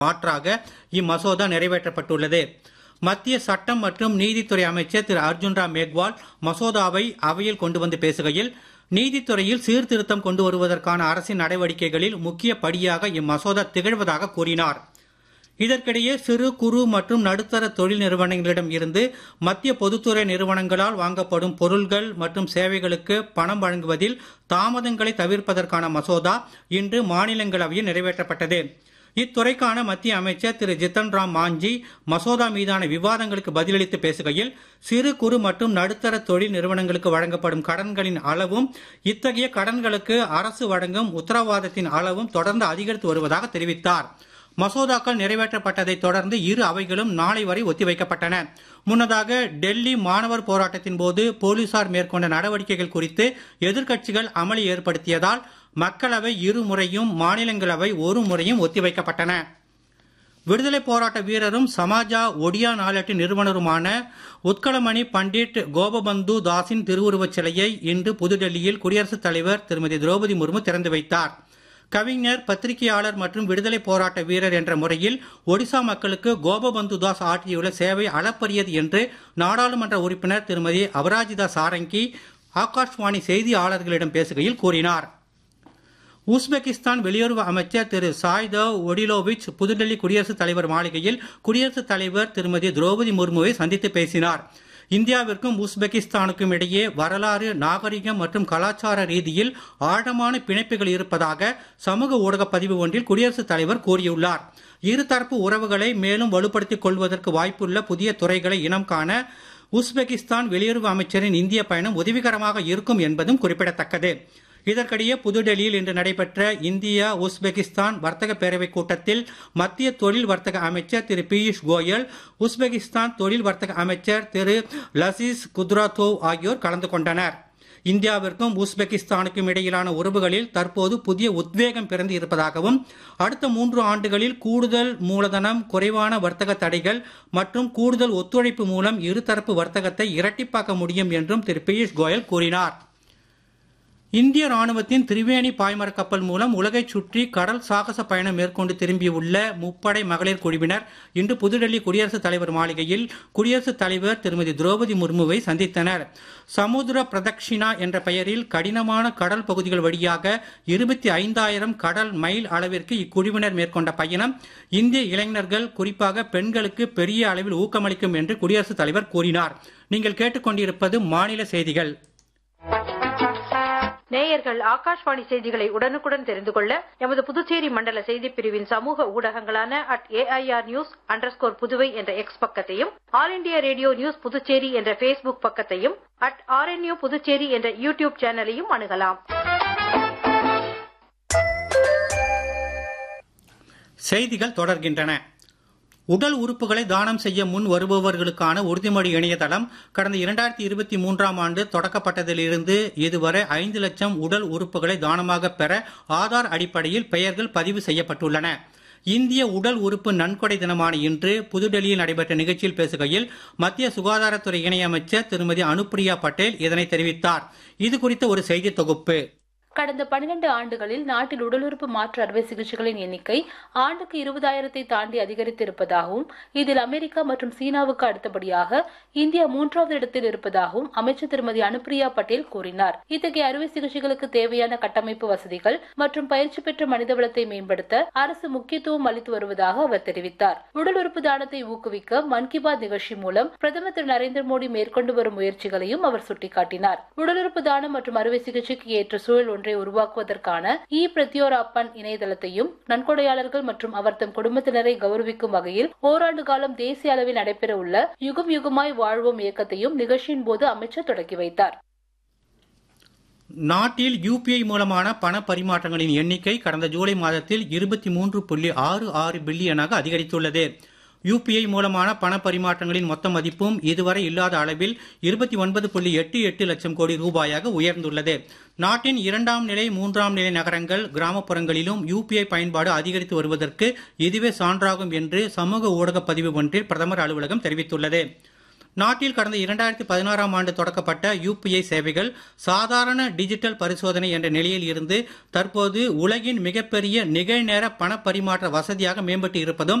மாற்றாக இம்மசோதா நிறைவேற்றப்பட்டுள்ளது மத்திய சட்டம் மற்றும் நீதித்துறை அமைச்சர் திரு அர்ஜுன் ராம் மேக்வால் மசோதாவை அவையில் கொண்டு வந்து பேசுகையில் நீதித்துறையில் சீர்திருத்தம் கொண்டு வருவதற்கான அரசின் நடவடிக்கைகளில் முக்கிய படியாக இம்மசோதா திகழ்வதாக கூறினார் இதற்கிடையே சிறு குறு மற்றும் நடுத்தர தொழில் நிறுவனங்களிடம் இருந்து மத்திய பொதுத்துறை நிறுவனங்களால் வாங்கப்படும் பொருள்கள் மற்றும் சேவைகளுக்கு பணம் வழங்குவதில் தாமதங்களை தவிர்ப்பதற்கான மசோதா இன்று மாநிலங்களவையில் நிறைவேற்றப்பட்டது இத்துறைக்கான மத்திய அமைச்சர் திரு ஜித்தன் ராம் மாஞ்சி மசோதா மீதான விவாதங்களுக்கு பதிலளித்து பேசுகையில் சிறு குறு மற்றும் நடுத்தர தொழில் நிறுவனங்களுக்கு வழங்கப்படும் கடன்களின் அளவும் இத்தகைய கடன்களுக்கு அரசு வழங்கும் உத்தரவாதத்தின் அளவும் தொடர்ந்து அதிகரித்து வருவதாக தெரிவித்தார் மசோதாக்கள் நிறைவேற்றப்பட்டதை தொடர்ந்து இரு அவைகளும் நாளை வரை ஒத்திவைக்கப்பட்டன முன்னதாக டெல்லி மாணவர் போராட்டத்தின் போது போலீசார் மேற்கொண்ட நடவடிக்கைகள் குறித்து எதிர்க்கட்சிகள் அமளி ஏற்படுத்தியதால் மக்களவை இருமுறையும் மாநிலங்களவை ஒரு முறையும் ஒத்திவைக்கப்பட்டன விடுதலை போராட்ட வீரரும் சமாஜா ஒடியா நாளேட்டு நிறுவனருமான உத்கலமணி பண்டிட் கோபபந்து தாஸின் திருவுருவச் சிலையை இன்று புதுடெல்லியில் குடியரசுத் தலைவர் திருமதி திரௌபதி முர்மு திறந்து வைத்தார் கவிஞர் பத்திரிகையாளர் மற்றும் விடுதலை போராட்ட வீரர் என்ற முறையில் ஒடிசா மக்களுக்கு கோபபந்து தாஸ் ஆற்றியுள்ள சேவை அளப்பரியது என்று நாடாளுமன்ற உறுப்பினர் திருமதி அபராஜிதா சாரங்கி ஆகாஷ்வாணி செய்தியாளர்களிடம் பேசுகையில் கூறினார் உஸ்பெகிஸ்தான் வெளியுறவு அமைச்சர் திரு சாய்தவ் ஒடிலோவிச் புதுடெல்லி குடியரசுத் தலைவர் மாளிகையில் குடியரசுத் தலைவர் திருமதி திரௌபதி முர்முவை சந்தித்து பேசினார் இந்தியாவிற்கும் உஸ்பெகிஸ்தானுக்கும் இடையே வரலாறு நாகரிகம் மற்றும் கலாச்சார ரீதியில் ஆழமான பிணைப்புகள் இருப்பதாக சமூக ஊடக பதிவு ஒன்றில் குடியரசுத் தலைவர் கூறியுள்ளார் இருதரப்பு உறவுகளை மேலும் வலுப்படுத்திக் கொள்வதற்கு வாய்ப்புள்ள புதிய துறைகளை இனம் காண உஸ்பெகிஸ்தான் வெளியுறவு அமைச்சரின் இந்திய பயணம் உதவிகரமாக இருக்கும் என்பதும் குறிப்பிடத்தக்கது இதற்கிடையே புதுடெல்லியில் இன்று நடைபெற்ற இந்தியா உஸ்பெகிஸ்தான் வர்த்தக பேரவைக் கூட்டத்தில் மத்திய தொழில் வர்த்தக அமைச்சர் திரு பியூஷ் கோயல் உஸ்பெகிஸ்தான் தொழில் வர்த்தக அமைச்சர் திரு லசிஸ் குத்ராத்தோவ் ஆகியோர் கலந்து கொண்டனர் இந்தியாவிற்கும் உஸ்பெகிஸ்தானுக்கும் இடையிலான உறவுகளில் தற்போது புதிய உத்வேகம் பிறந்து இருப்பதாகவும் அடுத்த மூன்று ஆண்டுகளில் கூடுதல் மூலதனம் குறைவான வர்த்தக தடைகள் மற்றும் கூடுதல் ஒத்துழைப்பு மூலம் இருதரப்பு வர்த்தகத்தை இரட்டிப்பாக்க முடியும் என்றும் திரு பியூஷ் கோயல் கூறினார் இந்திய ராணுவத்தின் திரிவேணி பாய்மர கப்பல் மூலம் உலகைச் சுற்றி கடல் சாகச பயணம் மேற்கொண்டு திரும்பியுள்ள முப்படை மகளிர் குழுவினர் இன்று புதுடெல்லி குடியரசுத் தலைவர் மாளிகையில் குடியரசுத் தலைவர் திருமதி திரௌபதி முர்முவை சந்தித்தனர் சமுத்திர பிரதக்ஷினா என்ற பெயரில் கடினமான கடல் பகுதிகள் வழியாக இருபத்தி ஐந்தாயிரம் கடல் மைல் அளவிற்கு இக்குழுவினர் மேற்கொண்ட பயணம் இந்திய இளைஞர்கள் குறிப்பாக பெண்களுக்கு பெரிய அளவில் ஊக்கமளிக்கும் என்று குடியரசுத் தலைவர் கூறினார் நீங்கள் கேட்டுக்கொண்டிருப்பது மாநில செய்திகள் நேயர்கள் ஆகாஷ்வாணி செய்திகளை உடனுக்குடன் தெரிந்து கொள்ள எமது புதுச்சேரி மண்டல செய்திப் பிரிவின் சமூக ஊடகங்களான at AIR news underscore Puduvai என்ற எக்ஸ் பக்கத்தையும் all India radio news Puducherry என்ற ஃபேஸ்புக் பக்கத்தையும் அட் ஆர்என்யூ புதுச்சேரி என்ற யூடியூப் சேனலையும் அணுகலாம் செய்திகள் தொடர்கின்றன உடல் உறுப்புகளை தானம் செய்ய முன் வருபவர்களுக்கான உறுதிமொழி இணையதளம் கடந்த இரண்டாயிரத்தி இருபத்தி மூன்றாம் ஆண்டு தொடக்கப்பட்டதிலிருந்து இதுவரை ஐந்து லட்சம் உடல் உறுப்புகளை தானமாக பெற ஆதார் அடிப்படையில் பெயர்கள் பதிவு செய்யப்பட்டுள்ளன இந்திய உடல் உறுப்பு நன்கொடை தினமான இன்று புதுடெல்லியில் நடைபெற்ற நிகழ்ச்சியில் பேசுகையில் மத்திய சுகாதாரத்துறை இணையமைச்சர் திருமதி அனுப்பிரியா பட்டேல் இதனை தெரிவித்தார் இது குறித்த ஒரு செய்தி தொகுப்பு கடந்த பனிரெண்டு ஆண்டுகளில் நாட்டில் உடல் உறுப்பு மாற்று அறுவை சிகிச்சைகளின் எண்ணிக்கை ஆண்டுக்கு இருபதாயிரத்தை தாண்டி அதிகரித்திருப்பதாகவும் இதில் அமெரிக்கா மற்றும் சீனாவுக்கு அடுத்தபடியாக இந்தியா மூன்றாவது இடத்தில் இருப்பதாகவும் அமைச்சர் திருமதி அனுப்பிரியா பட்டேல் கூறினார் இத்தகைய அறுவை சிகிச்சைகளுக்கு தேவையான கட்டமைப்பு வசதிகள் மற்றும் பயிற்சி பெற்ற மனிதவளத்தை மேம்படுத்த அரசு முக்கியத்துவம் அளித்து வருவதாக அவர் தெரிவித்தார் உடல் உறுப்பு தானத்தை ஊக்குவிக்க மன் கி பாத் நிகழ்ச்சி மூலம் பிரதமர் திரு நரேந்திர மோடி மேற்கொண்டு வரும் முயற்சிகளையும் அவர் சுட்டிக்காட்டினார் உடல் உறுப்பு தானம் மற்றும் அறுவை சிகிச்சைக்கு ஏற்ற சூழல் ஒன்றை உருவாக்குவதற்கான இ பிரத்யோராப்பன் இணையதளத்தையும் நன்கொடையாளர்கள் மற்றும் அவர்தம் குடும்பத்தினரை கௌரவிக்கும் வகையில் ஓராண்டு காலம் தேசிய அளவில் நடைபெற உள்ள யுகம் யுகமாய் வாழ்வோம் இயக்கத்தையும் நிகழ்ச்சியின் போது அமைச்சர் தொடங்கி வைத்தார் நாட்டில் யுபிஐ மூலமான பண பரிமாற்றங்களின் எண்ணிக்கை கடந்த ஜூலை மாதத்தில் இருபத்தி மூன்று புள்ளி ஆறு ஆறு பில்லியனாக அதிகரித்துள்ளது யுபிஐ மூலமான பண பரிமாற்றங்களின் மொத்த மதிப்பும் இதுவரை இல்லாத அளவில் இருபத்தி ஒன்பது புள்ளி எட்டு எட்டு லட்சம் கோடி ரூபாயாக உயர்ந்துள்ளது நாட்டின் இரண்டாம் நிலை மூன்றாம் நிலை நகரங்கள் கிராமப்புறங்களிலும் யுபிஐ பயன்பாடு அதிகரித்து வருவதற்கு இதுவே சான்றாகும் என்று சமூக ஊடக பதிவு ஒன்றில் பிரதமர் அலுவலகம் தெரிவித்துள்ளது நாட்டில் கடந்த இரண்டாயிரத்தி பதினாறாம் ஆண்டு தொடக்கப்பட்ட யுபிஐ சேவைகள் சாதாரண டிஜிட்டல் பரிசோதனை என்ற நிலையில் இருந்து தற்போது உலகின் மிகப்பெரிய நிகழ்நேர பண பரிமாற்ற வசதியாக மேம்பட்டு இருப்பதும்